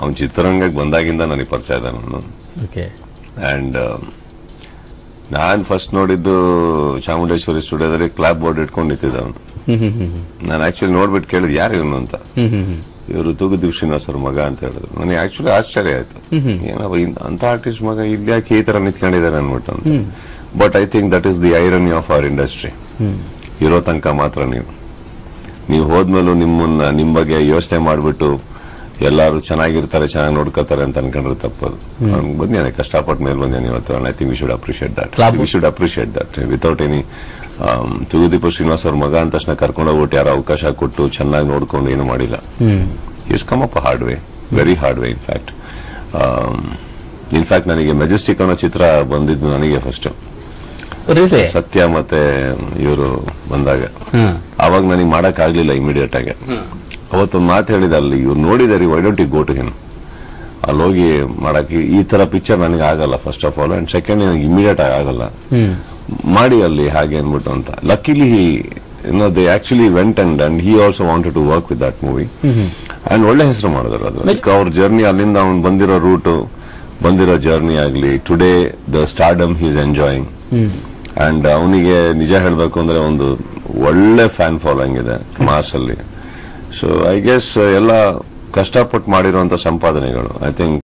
ಅವ್ನು ಚಿತ್ರರಂಗಕ್ಕೆ ಬಂದಾಗಿಂದ ನನಗೆ ಪರಿಚಯ ಇದ್ದಾನೆ ಅವನು ಓಕೆ ಆ್ಯಂಡ್ ನಾನು ಫಸ್ಟ್ ನೋಡಿದ್ದು ಚಾಮುಂಡೇಶ್ವರಿ ಸ್ಟುಡಿಯೋದಲ್ಲಿ ಕ್ಲಾಪ್ ಬೋರ್ಡ್ ಇಟ್ಕೊಂಡು ನಿಂತಿದ್ದ ಅವನು ಹ್ಮ್ ಹ್ಮ್ ಹ್ಮ್ ನಾನು ಆಕ್ಚುಲಿ ನೋಡ್ಬಿಟ್ಟು ಕೇಳಿದ್ ಯಾರು ಇವನು ಅಂತ ಹ್ಮ್ ಹ್ಮ್ ಹ್ಮ್ ಇವರು ತೂಗುದೀಪ್ ಶ್ರೀನಿವಾಸ್ ಅವ್ರ ಮಗ ಅಂತ ಹೇಳಿದ್ರು ನನಗೆ ಆಕ್ಚುಲಿ ಆಶ್ಚರ್ಯ ಆಯ್ತು ಏನಪ್ಪ ಇನ್- ಅಂತ ಆರ್ಟಿಸ್ಟ್ ಮಗ ಇಲ್ಲಿ ಯಾಕೆ ಈ ತರ ನಿಂತ್ಕೊಂಡಿದ್ದಾರೆ ಅನ್ಬಿಟ್ಟು ಅಂತ but I think that is the irony of our industry ಇರೋ ತನಕ ಮಾತ್ರ ನೀವು ನೀವು ಹೋದ್ಮೇಲೂ ನಿಮ್ಮನ್ನ ನಿಮ್ ಬಗ್ಗೆ ಯೋಚನೆ ಮಾಡ್ಬಿಟ್ಟು ಎಲ್ಲಾರು ಚೆನ್ನಾಗಿರ್ತಾರೆ ಚೆನ್ನಾಗಿ ನೋಡ್ಕೋತಾರೆ ಅಂತ ಅನ್ಕೊಂಡ್ರೆ ತಪ್ಪದು ಅವ್ನು ಬಂದೇನೆ ಕಷ್ಟಪಟ್ಟ ಮೇಲೆ ಬಂದೇನೆ ಇವತ್ತು I think we should appreciate that Club- we should appreciate that without any Thoogudeepa Srinivas ಅವ್ರ ಮಗ ಅಂದ ತಕ್ಷಣ ಕರ್ಕೊಂಡು ಹೋಗ್ಬಿಟ್ಟು ಯಾರೋ ಅವಕಾಶ ಕೊಟ್ಟು ಚೆನ್ನಾಗಿ ನೋಡ್ಕೊಂಡು ಏನು ಮಾಡಿಲ್ಲ hmm is come up hard way very hard way in fact in fact ನನಗೆ ಮೆಜೆಸ್ಟಿಕ್ ಅನ್ನೋ ಚಿತ್ರ ಬಂದಿದ್ದು ನನಗೆ ಫಸ್ಟ್ ರಿಯಲಿ ಸತ್ಯ ಮತ್ತೆ ಇವರು ಬಂದಾಗ ಹ್ಮ್ ಅವಾಗ ನನಗೆ ಮಾಡಕ್ ಆಗ್ಲಿಲ್ಲ ಇಮಿಡಿಯೇಟ್ ಆಗಿ ಅವತ್ತೊಂದು ಮಾತು ಹೇಳಿದ ಅಲ್ಲಿ ಇವ್ರು ನೋಡಿದಾರೆ why don't you go to him ಅಲ್ಲಿ ಹೋಗಿ ಮಾಡಕ್ಕೆ ಈ ತರ ಪಿಕ್ಚರ್ ನನಗೆ ಆಗಲ್ಲ first of all and second ನನಗೆ ಇಮಿಡಿಯೇಟ್ ಆಗಿ ಆಗಲ್ಲ ಹ್ಮ್ ಮಾಡಿ ಅಲ್ಲಿ ಹಾಗೆ ಅನ್ಬಿಟ್ಟು ಅಂತ luckily no they actually went and and he also wanted to work with that movie and ಒಳ್ಳೆ ಹೆಸರು ಮಾಡಿದ್ರು ಅದು ಲೈಕ್ ಅವ್ರ ಜರ್ನಿ ಅಲ್ಲಿಂದ ಅವ್ನು ಬಂದಿರೋ ರೂಟ್ ಬಂದಿರೋ ಜರ್ನಿ ಆಗ್ಲಿ today the stardom he's enjoying and ಅವನಿಗೆ ನಿಜ ಹೇಳ್ಬೇಕು ಅಂದ್ರೆ ಒಂದು ಒಳ್ಳೆ ಫ್ಯಾನ್ ಫಾಲೋಯಿಂಗ್ ಇದೆ ಮಾಸ್ ಅಲ್ಲಿ ಸೊ ಐ ಗೆಸ್ ಎಲ್ಲ ಕಷ್ಟಪಟ್ಟು ಮಾಡಿರುವಂತ ಸಂಪಾದನೆಗಳು ಐ ಥಿಂಕ್